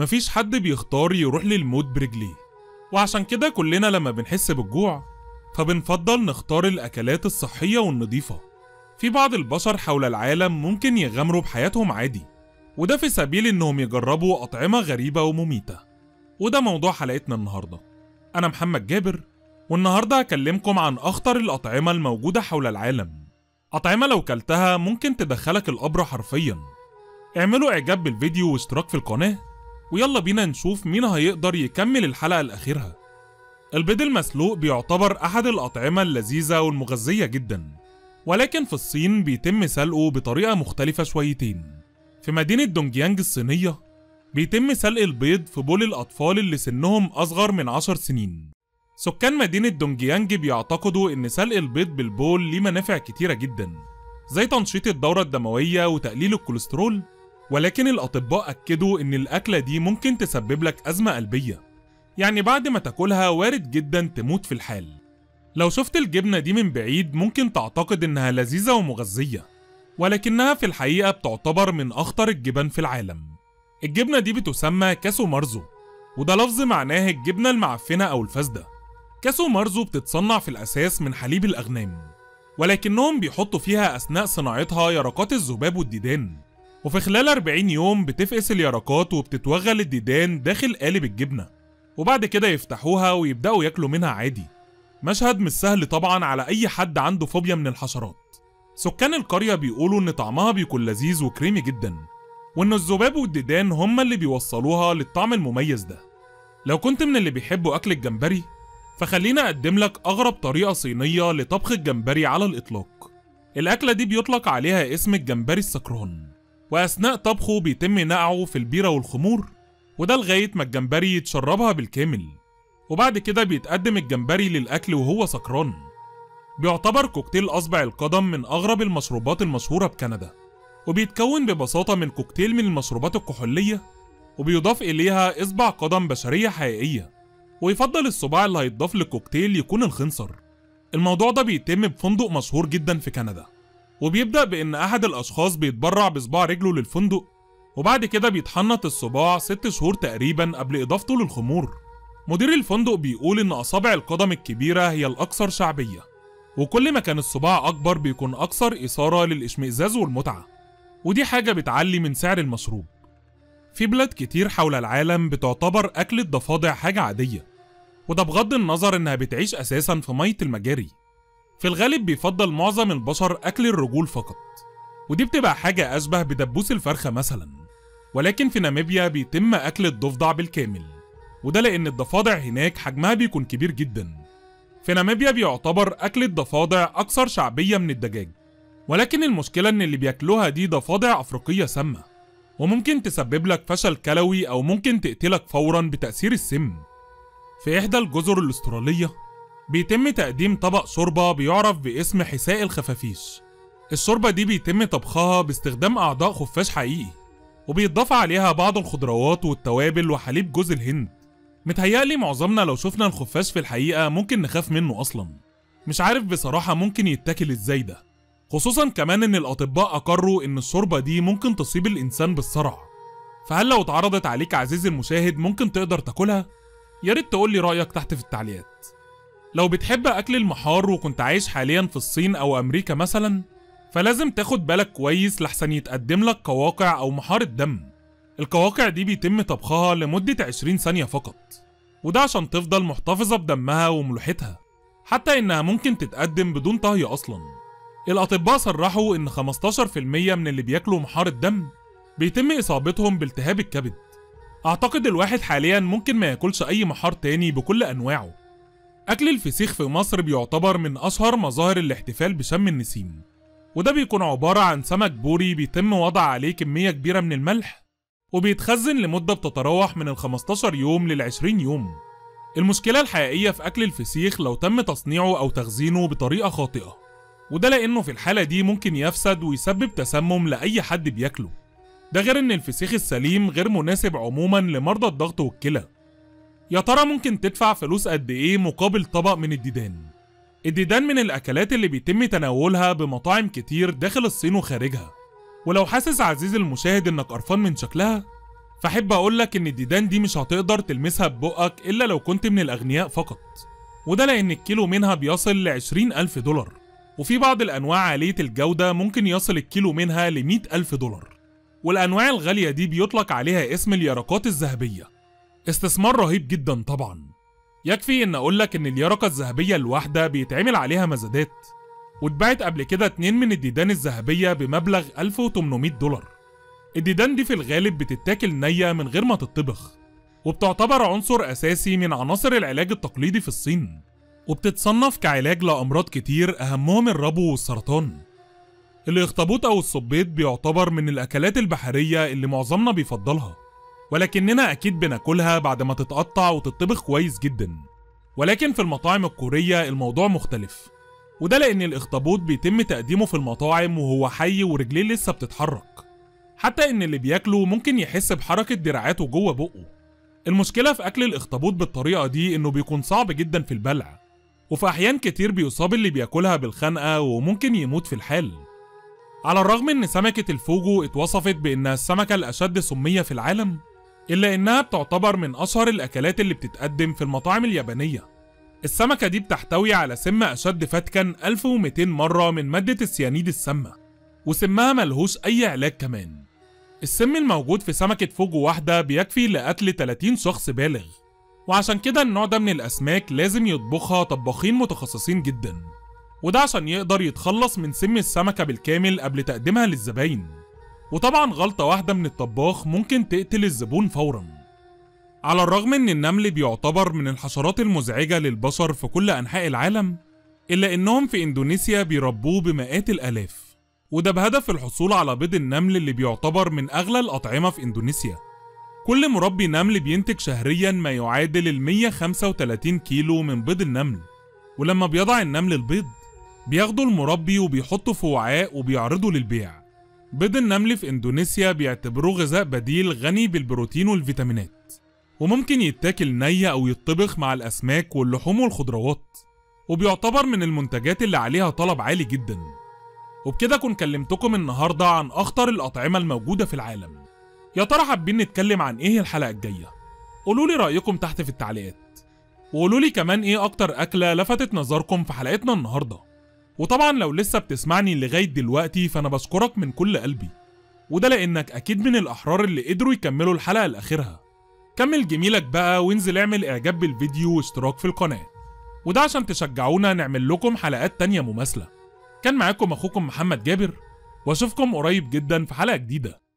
مفيش حد بيختار يروح للموت برجليه وعشان كده كلنا لما بنحس بالجوع فبنفضل نختار الأكلات الصحية والنظيفة في بعض البشر حول العالم ممكن يغامروا بحياتهم عادي وده في سبيل إنهم يجربوا أطعمة غريبة ومميتة وده موضوع حلقتنا النهاردة أنا محمد جابر والنهاردة هكلمكم عن أخطر الأطعمة الموجودة حول العالم أطعمة لو كلتها ممكن تدخلك القبر حرفيا اعملوا إعجاب بالفيديو واشتراك في القناة ويلا بينا نشوف مين هيقدر يكمل الحلقة لآخرها البيض المسلوق بيعتبر أحد الأطعمة اللذيذة والمغذية جدا ولكن في الصين بيتم سلقه بطريقة مختلفة شويتين في مدينة دونجيانج الصينية بيتم سلق البيض في بول الأطفال اللي سنهم أصغر من 10 سنين سكان مدينة دونجيانج بيعتقدوا إن سلق البيض بالبول ليه منافع كتيرة جدا زي تنشيط الدورة الدموية وتقليل الكوليسترول ولكن الأطباء أكدوا إن الأكلة دي ممكن تسبب لك أزمة قلبية يعني بعد ما تاكلها وارد جدا تموت في الحال لو شفت الجبنة دي من بعيد ممكن تعتقد إنها لذيذة ومغذية ولكنها في الحقيقة بتعتبر من أخطر الجبن في العالم الجبنة دي بتسمى كاسو مارزو وده لفظ معناه الجبنة المعفنة أو الفاسدة كاسو مارزو بتتصنع في الأساس من حليب الأغنام ولكنهم بيحطوا فيها أثناء صناعتها يرقات الذباب والديدان وفي خلال 40 يوم بتفقس اليرقات وبتتوغل الديدان داخل قالب الجبنة وبعد كده يفتحوها ويبدأوا ياكلوا منها عادي مشهد مش سهل طبعا على أي حد عنده فوبيا من الحشرات سكان القرية بيقولوا إن طعمها بيكون لذيذ وكريمي جدا وإن الذباب والديدان هما اللي بيوصلوها للطعم المميز ده لو كنت من اللي بيحبوا أكل الجمبري فخلينا أقدم لك أغرب طريقة صينية لطبخ الجمبري على الإطلاق الأكلة دي بيطلق عليها اسم الجمبري السكران وأثناء طبخه بيتم نقعه في البيرة والخمور وده لغاية ما الجمبري يتشربها بالكامل وبعد كده بيتقدم الجمبري للأكل وهو سكران بيعتبر كوكتيل أصبع القدم من أغرب المشروبات المشهورة بكندا وبيتكون ببساطة من كوكتيل من المشروبات الكحولية وبيضاف إليها إصبع قدم بشرية حقيقية ويفضل الصباع اللي هيتضاف للكوكتيل يكون الخنصر الموضوع ده بيتم بفندق مشهور جدا في كندا وبيبدأ بإن أحد الأشخاص بيتبرع بصباع رجله للفندق وبعد كده بيتحنط الصباع ست شهور تقريبا قبل إضافته للخمور مدير الفندق بيقول إن أصابع القدم الكبيرة هي الأكثر شعبية وكل ما كان الصباع أكبر بيكون أكثر إثارة للإشمئزاز والمتعة ودي حاجة بتعلي من سعر المشروب في بلاد كتير حول العالم بتعتبر أكل الضفادع حاجة عادية وده بغض النظر إنها بتعيش أساسا في مية المجاري في الغالب بيفضل معظم البشر أكل الرجول فقط ودي بتبقى حاجة أشبه بدبوس الفرخة مثلا ولكن في ناميبيا بيتم أكل الضفدع بالكامل وده لأن الضفادع هناك حجمها بيكون كبير جدا في ناميبيا بيعتبر أكل الضفادع أكثر شعبية من الدجاج ولكن المشكلة إن اللي بياكلوها دي ضفادع أفريقية سامة وممكن تسبب لك فشل كلوي أو ممكن تقتلك فورا بتأثير السم في إحدى الجزر الأسترالية بيتم تقديم طبق شوربة بيعرف باسم حساء الخفافيش الشوربة دي بيتم طبخها باستخدام أعضاء خفاش حقيقي وبيتضاف عليها بعض الخضروات والتوابل وحليب جوز الهند متهيألي معظمنا لو شفنا الخفاش في الحقيقة ممكن نخاف منه أصلا مش عارف بصراحة ممكن يتاكل ازاي ده خصوصا كمان ان الأطباء أقروا ان الشوربة دي ممكن تصيب الإنسان بالصرع فهل لو اتعرضت عليك عزيزي المشاهد ممكن تقدر تاكلها؟ ياريت تقولي رأيك تحت في التعليقات لو بتحب أكل المحار وكنت عايش حاليا في الصين أو أمريكا مثلا فلازم تاخد بالك كويس لحسن يتقدم لك قواقع أو محار الدم القواقع دي بيتم طبخها لمدة 20 ثانية فقط وده عشان تفضل محتفظة بدمها وملوحتها حتى إنها ممكن تتقدم بدون طهي أصلا الأطباء صرحوا إن 15% من اللي بياكلوا محار الدم بيتم إصابتهم بالتهاب الكبد أعتقد الواحد حاليا ممكن ما ياكلش أي محار تاني بكل أنواعه أكل الفسيخ في مصر بيعتبر من أشهر مظاهر الاحتفال بشم النسيم وده بيكون عبارة عن سمك بوري بيتم وضع عليه كمية كبيرة من الملح وبيتخزن لمدة بتتراوح من ال 15 يوم لل 20 يوم المشكلة الحقيقية في أكل الفسيخ لو تم تصنيعه أو تخزينه بطريقة خاطئة وده لأنه في الحالة دي ممكن يفسد ويسبب تسمم لأي حد بياكله ده غير إن الفسيخ السليم غير مناسب عموما لمرضى الضغط والكلى يا ترى ممكن تدفع فلوس قد إيه مقابل طبق من الديدان الديدان من الأكلات اللي بيتم تناولها بمطاعم كتير داخل الصين وخارجها ولو حاسس عزيزي المشاهد إنك قرفان من شكلها فأحب أقولك إن الديدان دي مش هتقدر تلمسها ببقك إلا لو كنت من الأغنياء فقط وده لأن الكيلو منها بيصل لعشرين ألف دولار وفي بعض الأنواع عالية الجودة ممكن يصل الكيلو منها لمئة ألف دولار والأنواع الغالية دي بيطلق عليها اسم اليرقات الذهبية استثمار رهيب جدا طبعا يكفي ان اقولك ان اليرقة الذهبية الواحدة بيتعمل عليها مزادات واتباعت قبل كده اتنين من الديدان الذهبية بمبلغ 1800 دولار الديدان دي في الغالب بتتاكل نية من غير ما تطبخ وبتعتبر عنصر أساسي من عناصر العلاج التقليدي في الصين وبتتصنف كعلاج لأمراض كتير أهمهم الربو والسرطان الاخطبوط أو الصبيط بيعتبر من الأكلات البحرية اللي معظمنا بيفضلها ولكننا أكيد بناكلها بعد ما تتقطع وتطبخ كويس جدا ولكن في المطاعم الكورية الموضوع مختلف وده لأن الأخطبوط بيتم تقديمه في المطاعم وهو حي ورجليه لسه بتتحرك حتى إن اللي بياكله ممكن يحس بحركة دراعاته جوه بقه المشكلة في أكل الأخطبوط بالطريقة دي إنه بيكون صعب جدا في البلع وفي أحيان كتير بيصاب اللي بياكلها بالخنقة وممكن يموت في الحال على الرغم إن سمكة الفوجو اتوصفت بإنها السمكة الأشد سمية في العالم إلا إنها بتعتبر من أشهر الأكلات اللي بتتقدم في المطاعم اليابانية السمكة دي بتحتوي على سم أشد فتكا 1200 مرة من مادة السيانيد السامة وسمها ملهوش أي علاج كمان السم الموجود في سمكة فوجو واحدة بيكفي لقتل 30 شخص بالغ وعشان كده النوع ده من الأسماك لازم يطبخها طباخين متخصصين جدا وده عشان يقدر يتخلص من سم السمكة بالكامل قبل تقديمها للزباين وطبعا غلطة واحدة من الطباخ ممكن تقتل الزبون فورا على الرغم ان النمل بيعتبر من الحشرات المزعجة للبشر في كل أنحاء العالم إلا إنهم في إندونيسيا بيربوه بمئات الآلاف وده بهدف الحصول على بيض النمل اللي بيعتبر من أغلى الأطعمة في إندونيسيا كل مربي نمل بينتج شهريا ما يعادل ال 135 كيلو من بيض النمل ولما بيضع النمل البيض بياخده المربي وبيحطه في وعاء وبيعرضه للبيع بيض النمل في اندونيسيا بيعتبروه غذاء بديل غني بالبروتين والفيتامينات وممكن يتاكل ني او يطبخ مع الاسماك واللحوم والخضروات وبيعتبر من المنتجات اللي عليها طلب عالي جدا وبكده كنت كلمتكم النهارده عن اخطر الاطعمه الموجوده في العالم يا ترى حابين نتكلم عن ايه الحلقه الجايه قولوا لي رايكم تحت في التعليقات وقولوا لي كمان ايه اكتر اكله لفتت نظركم في حلقتنا النهارده وطبعا لو لسه بتسمعني لغايه دلوقتي فانا بشكرك من كل قلبي وده لانك اكيد من الاحرار اللي قدروا يكملوا الحلقه لاخرها كمل جميلك بقى وانزل اعمل اعجاب بالفيديو واشتراك في القناه وده عشان تشجعونا نعمل لكم حلقات تانية مماثله كان معاكم اخوكم محمد جابر واشوفكم قريب جدا في حلقه جديده